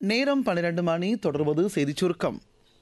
நேரம் பன்னிரண்டு மணி தொடர்வது செய்திச் சுருக்கம்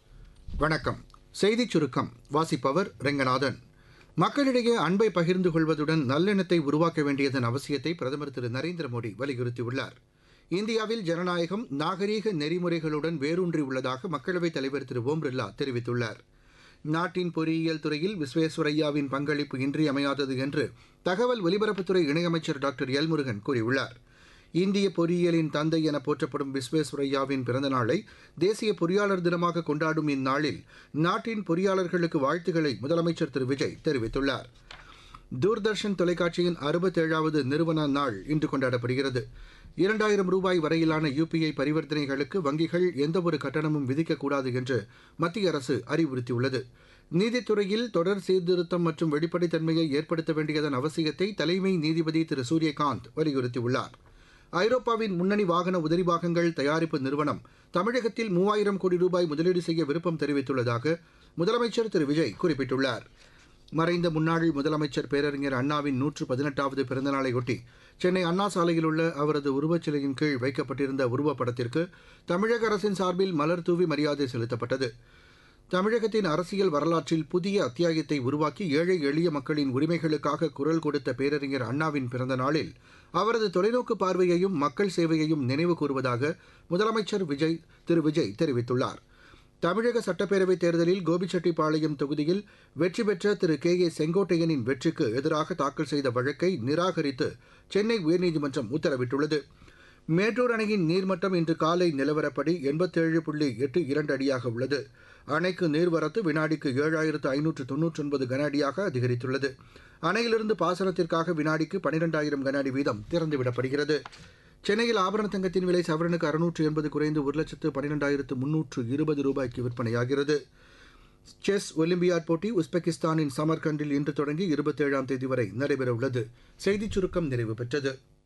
வணக்கம் செய்திச் சுருக்கம் வாசிப்பவர் ரெங்கநாதன் மக்களிடையே அன்பை பகிர்ந்து கொள்வதுடன் நல்லெண்ணத்தை உருவாக்க வேண்டியதன் அவசியத்தை பிரதமர் திரு நரேந்திர மோடி வலியுறுத்தியுள்ளார் இந்தியாவில் ஜனநாயகம் நாகரீக நெறிமுறைகளுடன் வேரூன்றி உள்ளதாக மக்களவைத் தலைவர் திரு ஓம் பிர்லா தெரிவித்துள்ளார் நாட்டின் பொறியியல் துறையில் விஸ்வேஸ்வரையாவின் பங்களிப்பு இன்றியமையாதது என்று தகவல் ஒலிபரப்புத்துறை இணையமைச்சர் டாக்டர் எல் முருகன் கூறியுள்ளார் இந்திய பொறியியலின் தந்தை என போற்றப்படும் விஸ்வேஸ்வரையாவின் பிறந்தநாளை தேசிய பொறியாளர் தினமாக கொண்டாடும் இந்நாளில் நாட்டின் பொறியாளர்களுக்கு வாழ்த்துக்களை முதலமைச்சர் திரு விஜய் தெரிவித்துள்ளார் தூர்தர்ஷன் தொலைக்காட்சியின் அறுபத்தேழாவது நிறுவன நாள் இன்று கொண்டாடப்படுகிறது இரண்டாயிரம் ரூபாய் வரையிலான யுபிஐ பரிவர்த்தனைகளுக்கு வங்கிகள் எந்தவொரு கட்டணமும் விதிக்கக்கூடாது என்று மத்திய அரசு அறிவுறுத்தியுள்ளது நீதித்துறையில் தொடர் சீர்திருத்தம் மற்றும் வெளிப்படைத்தன்மையை ஏற்படுத்த வேண்டியதன் அவசியத்தை தலைமை நீதிபதி திரு சூரியகாந்த் வலியுறுத்தியுள்ளார் ஐரோப்பாவின் முன்னணி வாகன உதிரிபாகங்கள் தயாரிப்பு நிறுவனம் தமிழகத்தில் மூவாயிரம் கோடி ரூபாய் முதலீடு செய்ய விருப்பம் தெரிவித்துள்ளதாக முதலமைச்சர் திரு விஜய் குறிப்பிட்டுள்ளார் மறைந்த முன்னாள் முதலமைச்சர் பேரறிஞர் அண்ணாவின் நூற்று பதினெட்டாவது பிறந்தநாளையொட்டி சென்னை அண்ணா சாலையில் உள்ள அவரது உருவச்சிலையின் கீழ் வைக்கப்பட்டிருந்த உருவப்படத்திற்கு தமிழக அரசின் சார்பில் மலர் தூவி மரியாதை செலுத்தப்பட்டது தமிழகத்தின் அரசியல் வரலாற்றில் புதிய அத்தியாயத்தை உருவாக்கி ஏழை எளிய மக்களின் உரிமைகளுக்காக குரல் கொடுத்த பேரறிஞர் அண்ணாவின் பிறந்த நாளில் அவரது தொலைநோக்கு பார்வையையும் மக்கள் சேவையையும் நினைவு கூறுவதாக முதலமைச்சர் விஜய் திரு விஜய் தெரிவித்துள்ளார் தமிழக சட்டப்பேரவைத் தேர்தலில் கோபிச்செட்டிப்பாளையம் தொகுதியில் வெற்றி பெற்ற திரு கே ஏ செங்கோட்டையனின் வெற்றிக்கு எதிராக தாக்கல் செய்த வழக்கை நிராகரித்து சென்னை உயர்நீதிமன்றம் உத்தரவிட்டுள்ளது மேட்டூர் அணையின் நீர்மட்டம் இன்று காலை நிலவரப்படி எண்பத்தேழு புள்ளி எட்டு இரண்டு அடியாக உள்ளது அணைக்கு நீர்வரத்து வினாடிக்கு ஏழாயிரத்து ஐநூற்று தொன்னூற்றொன்பது கன அடியாக அதிகரித்துள்ளது அணையிலிருந்து பாசனத்திற்காக வினாடிக்கு பனிரெண்டாயிரம் கன அடி வீதம் திறந்துவிடப்படுகிறது சென்னையில் ஆபரண தங்கத்தின் விலை சவரனுக்கு அறுநூற்று எண்பது குறைந்து ஒரு லட்சத்து பன்னிரெண்டாயிரத்து முன்னூற்று இருபது ரூபாய்க்கு விற்பனையாகிறது செஸ் ஒலிம்பியாட் போட்டி உஸ்பெகிஸ்தானின் சமர்கண்டில் இன்று தொடங்கி இருபத்தேழாம் தேதி வரை நடைபெறவுள்ளது செய்திச் சுருக்கம் நிறைவு பெற்றது